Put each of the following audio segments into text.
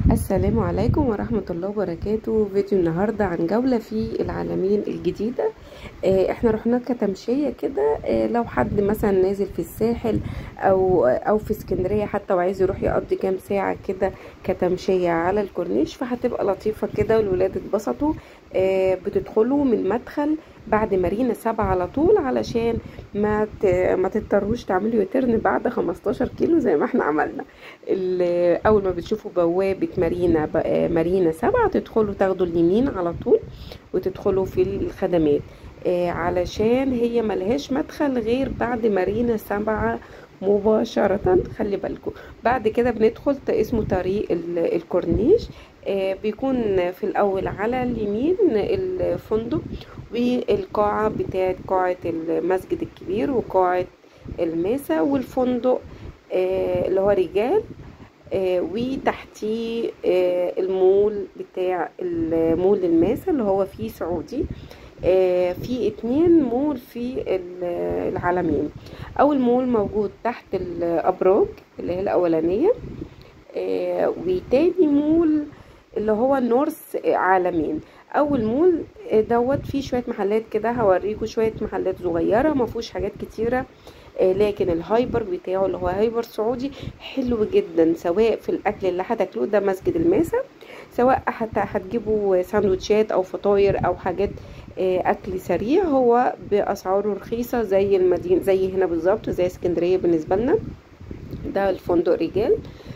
السلام عليكم ورحمة الله وبركاته فيديو النهاردة عن جولة في العالمين الجديدة آه، احنا رحنا كتمشية كده آه، لو حد مثلا نازل في الساحل او او في اسكندرية حتى وعايز يروح يقضي كام ساعة كده كتمشية على الكورنيش فهتبقى لطيفة كده والولاد اتبسطوا آه، بتدخلوا من مدخل بعد مارينا سبعة على طول علشان ما ت- ما تضطروش تعملوا يوترن بعد 15 كيلو زي ما احنا عملنا ال- اول ما بتشوفوا بوابة مارينا ب- آه، مارينا سبعة تدخلوا تاخدوا اليمين على طول وتدخلوا في الخدمات آه، علشان هي ملهاش مدخل غير بعد مارينا سبعة مباشرة خلي بالكم بعد كده بندخل ت- اسمه طريق ال- الكورنيش آه، بيكون في الأول على اليمين الفندق والقاعة بتاعت قاعة المسجد الكبير وقاعة الماسة والفندق آه، اللي هو رجال آه، وتحتيه آه، المول بتاع المول الماسة اللي هو فيه سعودي آه، في اتنين مول في ال- العالمين اول مول موجود تحت الابراج اللي هي الاولانيه آه، وتاني مول اللي هو نورس عالمين اول مول آه، دوت فيه شويه محلات كده هوريكم شويه محلات صغيره ما فيهوش حاجات كتيره آه، لكن الهايبر بتاعه اللي هو هايبر سعودي حلو جدا سواء في الاكل اللي هتاكلوه ده مسجد الماسة سواء حتى هتجيبوا ساندوتشات او فطاير او حاجات آه، اكل سريع هو باسعاره رخيصه زي المدينه زي هنا بالظبط زي اسكندريه بالنسبه لنا ده الفندق رجال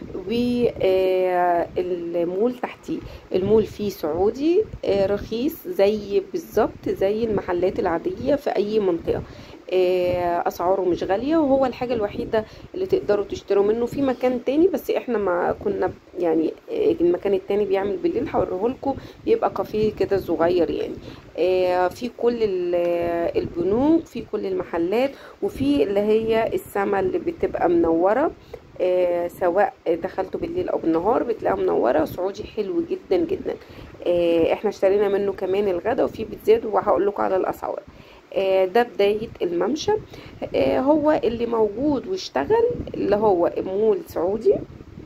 والمول تحتيه المول فيه سعودي آه، رخيص زي بالظبط زي المحلات العادية في أي منطقة آه، أسعاره مش غالية وهو الحاجة الوحيدة اللي تقدروا تشتروا منه في مكان تاني بس احنا ما كنا يعني آه، المكان التاني بيعمل بالليل هوريهولكوا بيبقى كافيه كده صغير يعني آه، في كل ال- البنوك في كل المحلات وفي اللي هي السما اللي بتبقى منورة آه، سواء دخلته بالليل او بالنهار بتلاقيها منوره سعودي حلو جدا جدا آه، احنا اشترينا منه كمان الغدا وفي بيتزات وهقول لكم على الاسعار آه، ده بداية الممشى آه، هو اللي موجود واشتغل اللي هو مول سعودي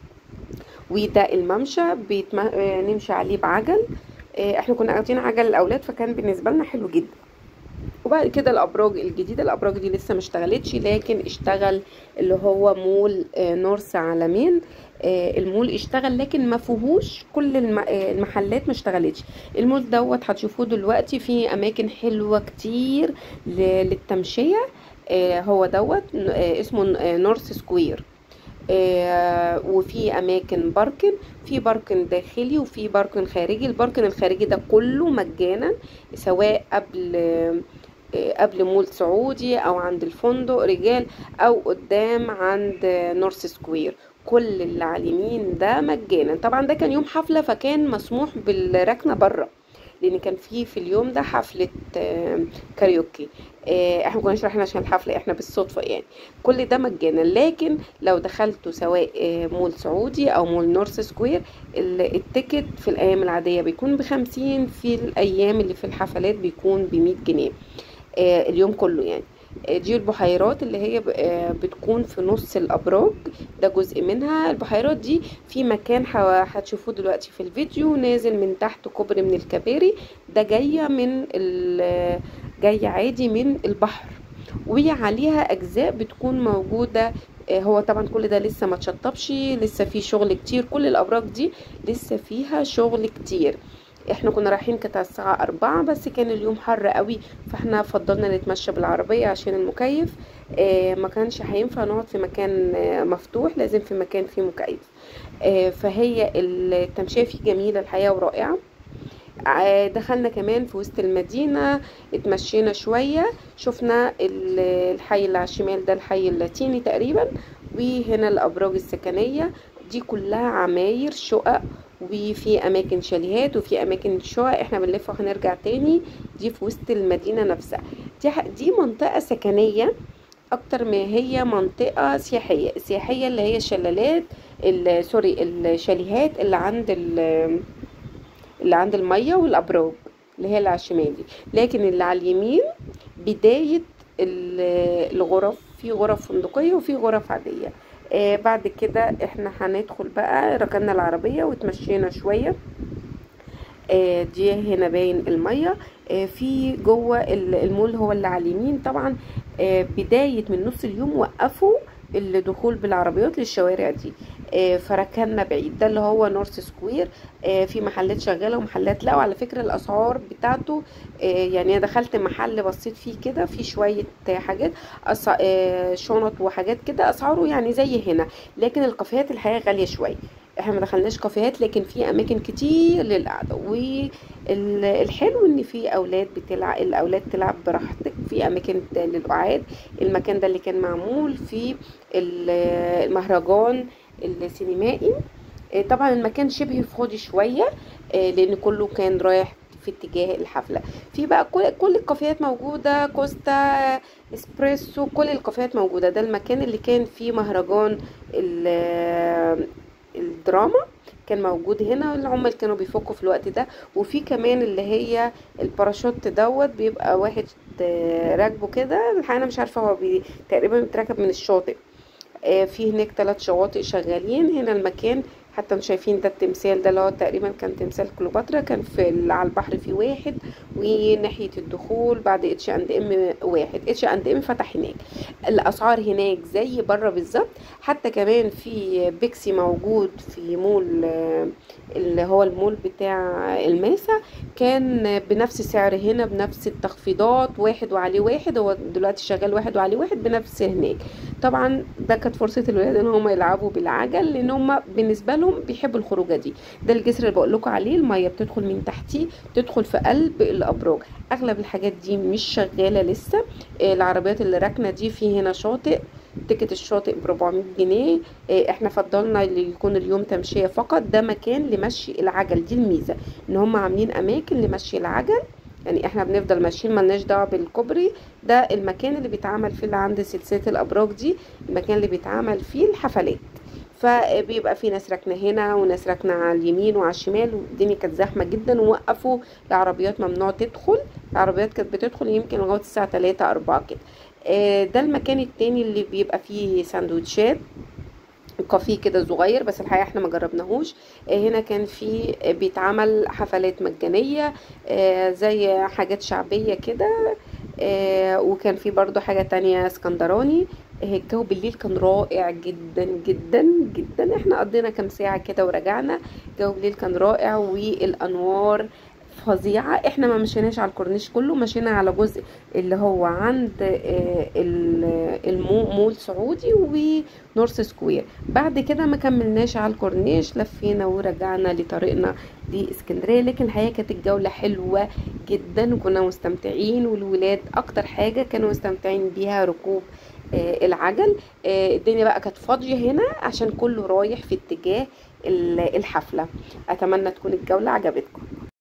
وده الممشى بيتم... آه، نمشي عليه بعجل آه، احنا كنا واخدين عجل الاولاد فكان بالنسبه لنا حلو جدا وبعد كده الابراج الجديده الابراج دي لسه ما اشتغلتش لكن اشتغل اللي هو مول آه، نورس عالمين آه، المول اشتغل لكن ما فيهوش كل الم- آه، المحلات ما اشتغلتش المول دوت هتشوفوه دلوقتي فيه اماكن حلوه كتير ل- للتمشيه آه، هو دوت آه، اسمه آه، نورث سكوير آه، وفي اماكن باركن في باركن داخلي وفي باركن خارجي الباركن الخارجي ده كله مجانا سواء قبل آه، قبل مول سعودي او عند الفندق رجال او قدام عند نورث سكوير كل اللي على اليمين ده مجانا طبعا ده كان يوم حفلة فكان مسموح بالركنة بره لان كان في في اليوم ده حفلة آه، كاريوكي آه، احنا مكناش رايحين عشان الحفلة احنا بالصدفة يعني كل ده مجانا لكن لو دخلتوا سواء آه، مول سعودي او مول نورث سكوير ال- التيكت في الايام العادية بيكون بخمسين في الايام اللي في الحفلات بيكون بمية جنيه آه، اليوم كله يعني آه، دي البحيرات اللي هي ب- آه، بتكون في نص الابراج ده جزء منها البحيرات دي في مكان ح- هتشوفوه دلوقتي في الفيديو نازل من تحت كوبري من الكباري ده جايه من ال- جايه عادي من البحر وعليها اجزاء بتكون موجوده آه، هو طبعا كل ده لسه ما اتشطبش لسه في شغل كتير كل الابراج دي لسه فيها شغل كتير احنا كنا رايحين كانت على الساعة أربعة بس كان اليوم حر قوي فاحنا فضلنا نتمشى بالعربية عشان المكيف اه ما كانش هينفع نقعد في مكان آه، مفتوح لازم في مكان فيه مكيف اه فهي التمشية فيه جميلة الحقيقة ورائعة ع- دخلنا كمان في وسط المدينة اتمشينا شوية شفنا ال- الحي اللي على الشمال ده الحي اللاتيني تقريبا وهنا الأبراج السكنية دي كلها عماير شقق وفي أماكن شاليهات وفي أماكن شقق احنا بنلف وهنرجع تاني دي في وسط المدينة نفسها دي, ح- دي منطقة سكنية أكتر ما هي منطقة سياحية السياحية اللي هي الشلالات ال- سوري الشاليهات اللي عند ال- اللي عند المية والأبراج اللي هي اللي على الشمال دي لكن اللي على اليمين بداية ال- الغرف في غرف فندقية وفي غرف عادية آه بعد كده احنا هندخل بقى ركننا العربية وتمشينا شوية آه دي هنا باين المية آه في جوه ال- المول هو اللي على اليمين طبعا آه بداية من نص اليوم وقفوا الدخول بالعربيات للشوارع دي آه فركنا بعيد ده اللي هو نورث سكوير آه في محلات شغالة ومحلات لا وعلى فكرة الأسعار بتاعته آه يعني أنا دخلت محل بصيت فيه كده في شوية آه، حاجات أس- آه، شنط وحاجات كده أسعاره يعني زي هنا لكن الكافيهات الحقيقة غالية شوية احنا ما دخلناش كافيهات لكن في اماكن كتير للقعده والحلو ان في اولاد بتلعب الاولاد تلعب براحتك في اماكن للقعاد المكان ده اللي كان معمول في ال- المهرجان السينمائي آه، طبعا المكان شبه فاضي شويه آه، لان كله كان رايح في اتجاه الحفله في بقى كل كل الكافيهات موجوده كوستا اسبريسو كل الكافيهات موجوده ده المكان اللي كان فيه مهرجان ال- الدراما كان موجود هنا العمال كانوا بيفكوا في الوقت ده وفي كمان اللي هي الباراشوت دوت بيبقى واحد آه، راكبه كده الحقيقة انا مش عارفه هو بي... تقريبا بيتركب من الشاطئ آه، في هناك ثلاث شواطئ شغالين هنا المكان حتى انتوا شايفين ده التمثال ده اللي هو تقريبا كان تمثال كليوباترا كان في ال- على البحر في واحد وناحية الدخول بعد اتش اند ام واحد اتش اند ام فتح هناك الاسعار هناك زي بره بالظبط حتى كمان في بيكسي موجود في مول آه، اللي هو المول بتاع الماسة كان بنفس سعر هنا بنفس التخفيضات واحد وعليه واحد هو دلوقتي شغال واحد وعليه واحد بنفس هناك طبعا ده كانت فرصة الولاد ان هم يلعبوا بالعجل لان هم بالنسبة لهم بيحبوا الخروجة دي ده الجسر اللي بقول لكم عليه المية بتدخل من تحتيه تدخل في قلب الابراج اغلب الحاجات دي مش شغالة لسه آه، العربيات اللي راكنة دي في هنا شاطئ تيكت الشاطئ ب 400 جنيه آه، احنا فضلنا اللي يكون اليوم تمشية فقط ده مكان لمشي العجل دي الميزة ان هم عاملين اماكن لمشي العجل يعني احنا بنفضل ماشيين ملناش دعوه بالكوبري ده المكان اللي بيتعمل فيه اللي عند سلسله الابراج دي المكان اللي بيتعمل فيه الحفلات فبيبقى في ناس راكنه هنا وناس راكنه على اليمين وعلى الشمال والدنيا كانت زحمه جدا ووقفوا العربيات ممنوع تدخل العربيات كانت بتدخل يمكن لغايه الساعه 3 4 كده آه، ده المكان التاني اللي بيبقى فيه سندوتشات كافيه كده صغير بس الحقيقه احنا ما جربناهوش آه، هنا كان في آه، بيتعمل حفلات مجانيه آه، زي حاجات شعبيه كده آه، وكان في برضو حاجه تانية اسكندراني آه، الجو بالليل كان رائع جدا جدا جدا احنا قضينا كام ساعه كده ورجعنا الجو بالليل كان رائع والانوار فظيعة احنا ما مشيناش على الكورنيش كله مشينا على جزء اللي هو عند آه، ال- المو مول سعودي ونورث سكوير بعد كده ما كملناش على الكورنيش لفينا ورجعنا لطريقنا لاسكندرية لكن الحقيقة كانت الجولة حلوة جدا وكنا مستمتعين والولاد اكتر حاجة كانوا مستمتعين بيها ركوب آه، العجل آه، الدنيا بقى كانت فاضية هنا عشان كله رايح في اتجاه ال- الحفلة اتمنى تكون الجولة عجبتكم